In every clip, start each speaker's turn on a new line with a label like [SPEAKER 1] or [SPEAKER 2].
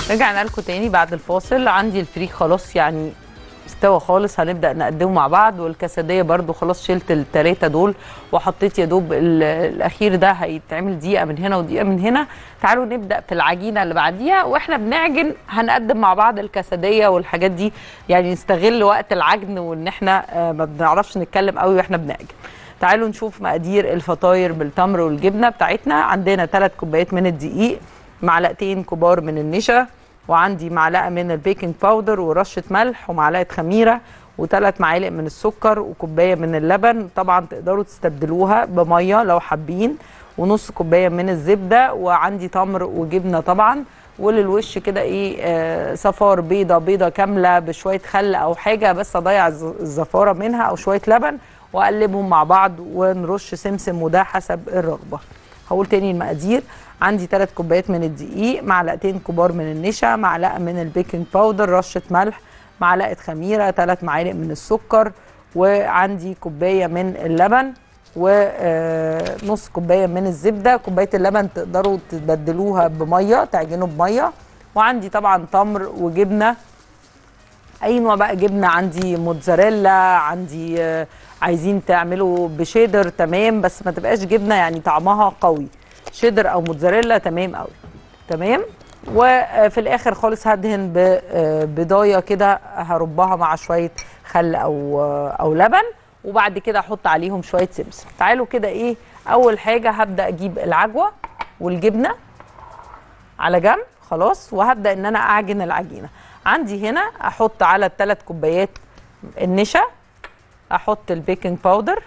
[SPEAKER 1] رجعنا لكم تاني بعد الفاصل عندي الفريك خلاص يعني استوى خالص هنبدا نقدمه مع بعض والكسديه برده خلاص شلت التلاته دول وحطيت يا دوب ال- الاخير ده هيتعمل دقيقه من هنا ودقيقه من هنا تعالوا نبدا في العجينه اللي بعديها واحنا بنعجن هنقدم مع بعض الكسديه والحاجات دي يعني نستغل وقت العجن وان احنا آه، ما بنعرفش نتكلم قوي واحنا بنعجن تعالوا نشوف مقادير الفطاير بالتمر والجبنه بتاعتنا عندنا 3 كوبايات من الدقيق معلقتين كبار من النشا وعندي معلقه من البيكنج باودر ورشه ملح ومعلقه خميره وثلاث معالق من السكر وكوبايه من اللبن طبعا تقدروا تستبدلوها بميه لو حابين ونص كوبايه من الزبده وعندي تمر وجبنه طبعا وللوش كده ايه آه صفار بيضه بيضه كامله بشويه خل او حاجه بس اضيع الز- الزفاره منها او شويه لبن واقلبهم مع بعض ونرش سمسم وده حسب الرغبه هقول تاني المقادير عندي 3 كوبايات من الدقيق معلقتين كبار من النشا معلقه من البيكنج باودر رشه ملح معلقه خميره 3 معالق من السكر وعندي كوبايه من اللبن ونص كوبايه من الزبده كوبايه اللبن تقدروا تبدلوها بميه تعجنوا بميه وعندي طبعا تمر وجبنه اي نوع بقى جبنه عندي موتزاريلا عندي آه، عايزين تعملوا بشيدر تمام بس ما تبقاش جبنه يعني طعمها قوي شيدر او موتزاريلا تمام قوي تمام وفي الاخر خالص هدهن ببضايه كده هربها مع شويه خل او او لبن وبعد كده احط عليهم شويه سمسم تعالوا كده ايه اول حاجه هبدا اجيب العجوه والجبنه على جنب خلاص وهبدا ان انا اعجن العجينه عندي هنا احط على الثلاث كوبايات النشا احط البيكنج باودر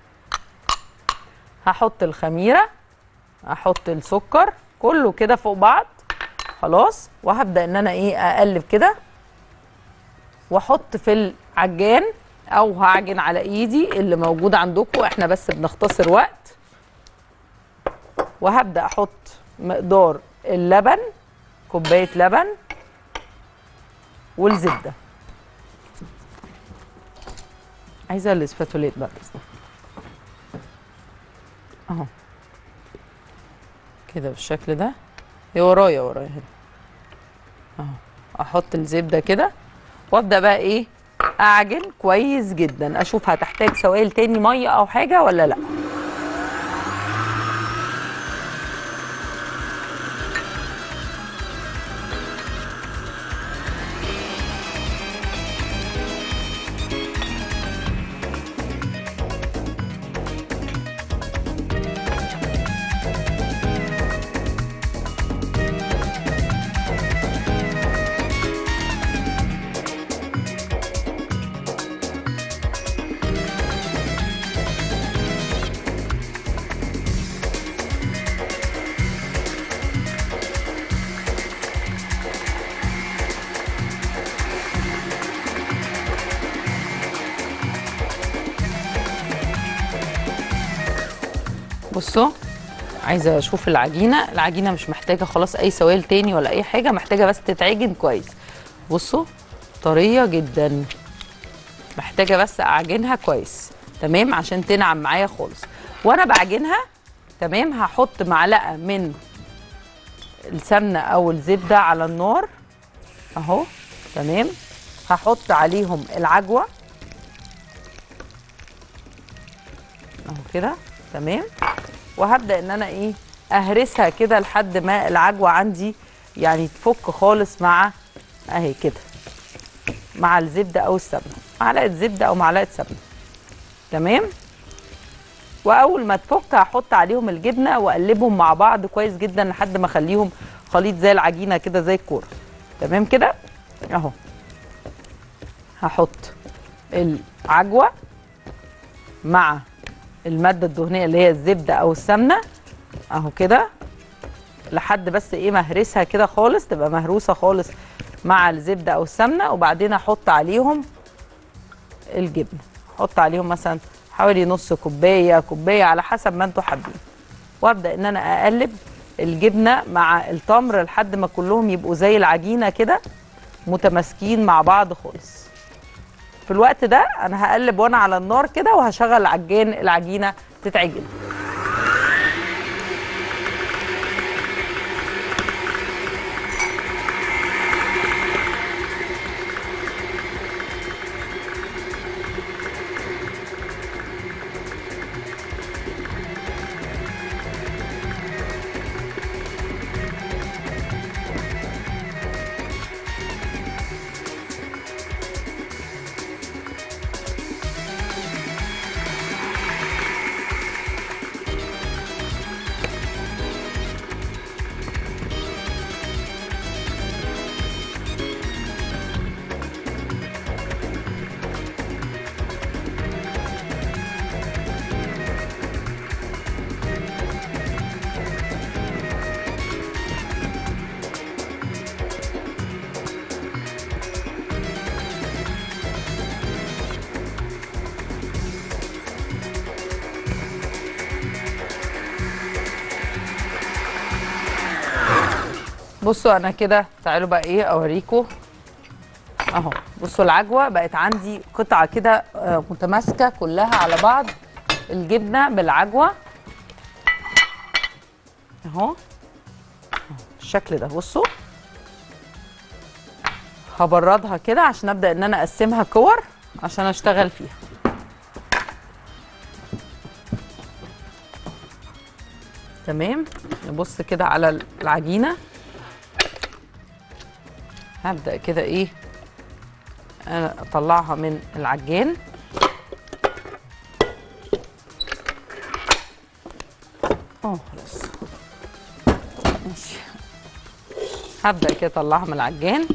[SPEAKER 1] هحط الخميره احط السكر كله كده فوق بعض خلاص وهبدا ان انا ايه اقلب كده واحط في العجان او هعجن على ايدي اللي موجود عندكم احنا بس بنختصر وقت وهبدا احط مقدار اللبن كوبايه لبن والزبده عايزه الاسباتوليت بقى بس اهو كده بالشكل ده هي ورايا ورايا هنا اهو احط الزبده كده وابدا بقى ايه اعجن كويس جدا اشوف هتحتاج سوائل تاني ميه او حاجه ولا لا بصوا عايزه اشوف العجينه العجينه مش محتاجه خلاص اي سوائل تاني ولا اي حاجه محتاجه بس تتعجن كويس بصوا طريه جدا محتاجه بس اعجنها كويس تمام عشان تنعم معايا خالص وانا بعجنها تمام هحط معلقه من السمنه او الزبده على النار اهو تمام هحط عليهم العجوه اهو كده تمام وهبدا ان انا ايه اهرسها كده لحد ما العجوه عندي يعني تفك خالص مع اهي كده مع الزبده او السمنه معلقه زبده او معلقه سمنه تمام واول ما تفك هحط عليهم الجبنه واقلبهم مع بعض كويس جدا لحد ما اخليهم خليط زي العجينه كده زي الكوره تمام كده اهو هحط العجوه مع الماده الدهنيه اللي هي الزبده او السمنه اهو كده لحد بس ايه مهرسها كده خالص تبقى مهروسه خالص مع الزبده او السمنه وبعدين احط عليهم الجبنه احط عليهم مثلا حوالي نص كوبايه كوبايه على حسب ما انتوا حابين وابدا ان انا اقلب الجبنه مع التمر لحد ما كلهم يبقوا زي العجينه كده متماسكين مع بعض خالص في الوقت ده انا هقلب وانا على النار كده وهشغل عجان العجينه تتعجن بصوا انا كده تعالوا بقى ايه اوريكم اهو بصوا العجوه بقت عندي قطعه كده آه، متماسكه كلها على بعض الجبنه بالعجوه اهو بالشكل ده بصوا هبردها كده عشان ابدا ان انا اقسمها كور عشان اشتغل فيها تمام نبص كده على العجينه هبدا كده ايه انا اطلعها من العجان اه خلاص ماشي هبدا كده اطلعها من العجان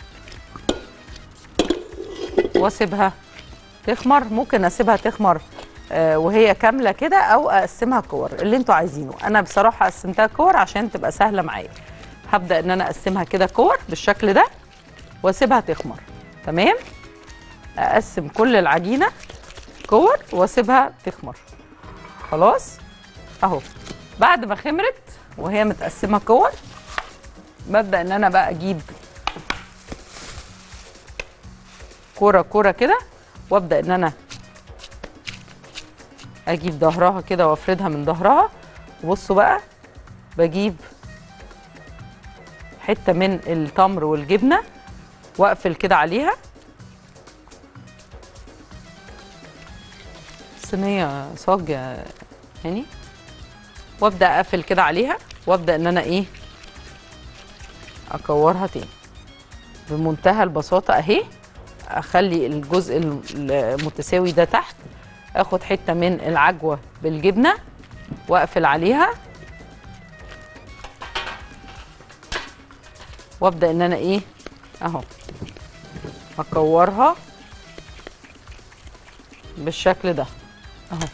[SPEAKER 1] واسيبها تخمر ممكن اسيبها تخمر آه، وهي كامله كده او اقسمها كور اللي انتوا عايزينه انا بصراحه قسمتها كور عشان تبقى سهله معايا هبدا ان انا اقسمها كده كور بالشكل ده واسيبها تخمر تمام اقسم كل العجينه كور واسيبها تخمر خلاص اهو بعد ما خمرت وهي متقسمه كور ببدا ان انا بقى اجيب كوره كوره كده وابدا ان انا اجيب ظهرها كده وافردها من ظهرها وبصوا بقى بجيب حته من التمر والجبنه واقفل كده عليها صينيه صاج يا هاني وابدا اقفل كده عليها وابدا ان انا ايه اكورها تاني بمنتهى البساطه اهي اخلي الجزء الم- المتساوي ده تحت اخد حته من العجوه بالجبنه واقفل عليها وابدا ان انا ايه اهو اكورها بالشكل ده اهو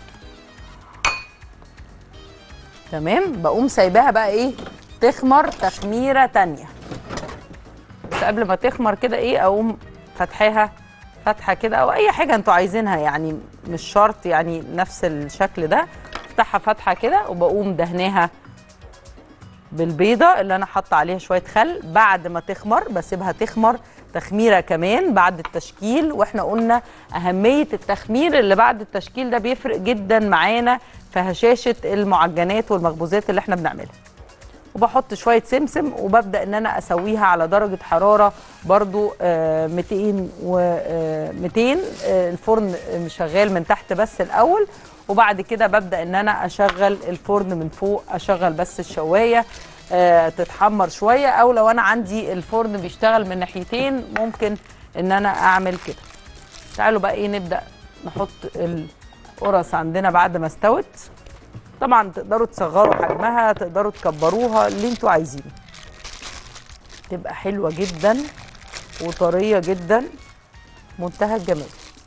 [SPEAKER 1] تمام بقوم سايباها بقى ايه تخمر تخميره تانية بس قبل ما تخمر كده ايه اقوم فاتحاها فتحه كده او اي حاجه انتوا عايزينها يعني مش شرط يعني نفس الشكل ده افتحها فتحه كده وبقوم دهناها بالبيضه اللي انا حاطه عليها شويه خل بعد ما تخمر بسيبها تخمر تخميره كمان بعد التشكيل واحنا قلنا اهميه التخمير اللي بعد التشكيل ده بيفرق جدا معانا في هشاشه المعجنات والمخبوزات اللي احنا بنعملها وبحط شويه سمسم وببدا ان انا اسويها على درجه حراره برضو آه، 200 و آه، 200 آه، الفرن شغال من تحت بس الاول وبعد كده ببدا ان انا اشغل الفرن من فوق اشغل بس الشوايه آه، تتحمر شويه او لو انا عندي الفرن بيشتغل من ناحيتين ممكن ان انا اعمل كده تعالوا بقى ايه نبدا نحط القرص عندنا بعد ما استوت طبعا تقدروا تصغروا حجمها تقدروا تكبروها اللي انتوا عايزينه تبقى حلوه جدا وطريه جدا منتهى الجمال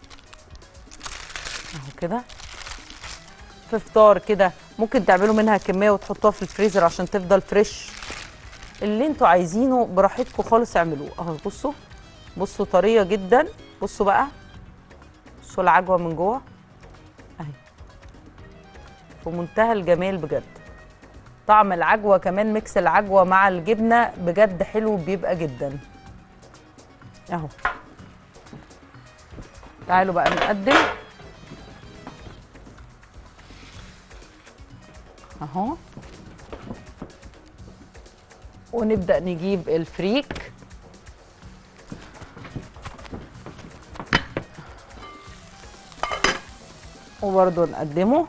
[SPEAKER 1] اهو كده في فطار كده ممكن تعملوا منها كميه وتحطوها في الفريزر عشان تفضل فريش اللي انتوا عايزينه براحتكم خالص اعملوه اهو بصوا بصوا طريه جدا بصوا بقى بصوا العجوه من جوه اهي في منتهى الجمال بجد طعم العجوه كمان ميكس العجوه مع الجبنه بجد حلو بيبقى جدا اهو تعالوا بقى نقدم اهو ونبدا نجيب الفريك وبرضه نقدمه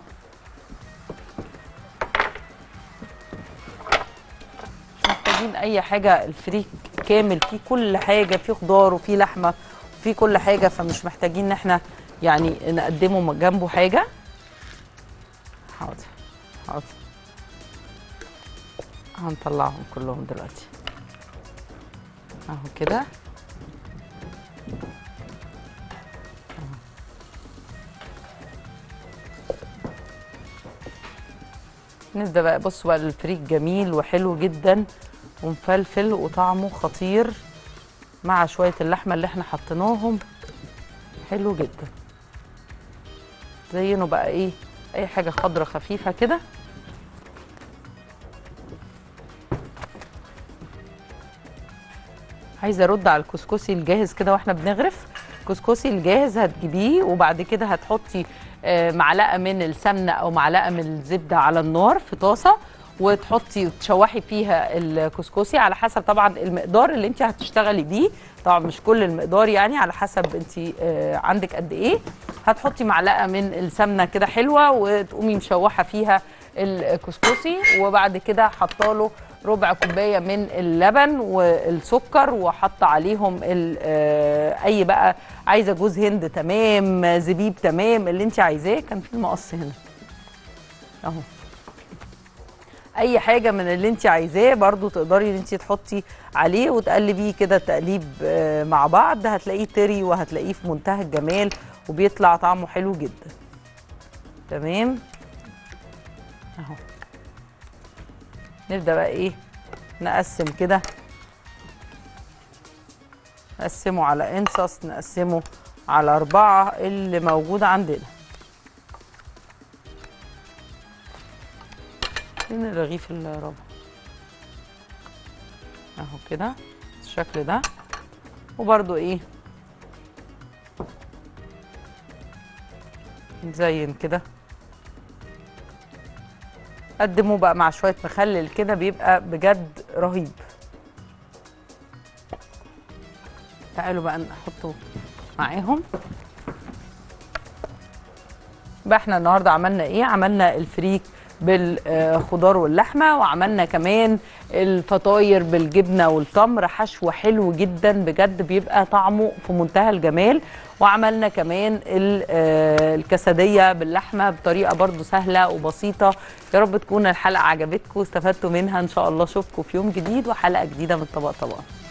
[SPEAKER 1] مش محتاجين اي حاجه الفريك كامل فيه كل حاجه فيه خضار وفيه لحمه وفيه كل حاجه فمش محتاجين ان احنا يعني نقدمه جنبه حاجه حاضر حاضر هنطلعهم كلهم دلوقتي اهو كده نبدا بقى بصوا بقى الفريك جميل وحلو جدا ومفلفل وطعمه خطير مع شويه اللحمه اللي احنا حطيناهم حلو جدا زينه بقى ايه اي حاجه خضره خفيفه كده عايزه ارد على الكسكسي الجاهز كده واحنا بنغرف الكسكسي الجاهز هتجيبيه وبعد كده هتحطي آه، معلقه من السمنه او معلقه من الزبده على النار في طاسه وتحطي وتشوحي فيها الكسكسي على حسب طبعا المقدار اللي انت هتشتغلي بيه طبعا مش كل المقدار يعني على حسب انت آه، عندك قد ايه هتحطي معلقه من السمنه كده حلوه وتقومي مشوحه فيها الكسكسي وبعد كده حطاله ربع كوبايه من اللبن والسكر وحط عليهم ال- آه، اي بقى عايزه جوز هند تمام زبيب تمام اللي انت عايزاه كان في المقص هنا اهو اي حاجه من اللي انت عايزاه برضو تقدري ان انت تحطي عليه وتقلبيه كده تقليب آه، مع بعض هتلاقيه طري وهتلاقيه في منتهى الجمال وبيطلع طعمه حلو جدا تمام اهو نبدا بقى ايه نقسم كده نقسمه على انصص نقسمه على أربعة اللي موجود عندنا فين الرغيف الرابع اهو كده الشكل ده وبرده ايه نزين كده قدموه بقى مع شويه مخلل كده بيبقى بجد رهيب تعالوا بقى نحطه معاهم بقى احنا النهارده عملنا ايه عملنا الفريك بالخضار واللحمه وعملنا كمان الفطاير بالجبنه والتمر حشو حلو جدا بجد بيبقى طعمه في منتهى الجمال وعملنا كمان ال- آه، الكسديه باللحمه بطريقه برضو سهله وبسيطه يا رب تكون الحلقه عجبتكم واستفدتوا منها ان شاء الله اشوفكم في يوم جديد وحلقه جديده من طبق طبق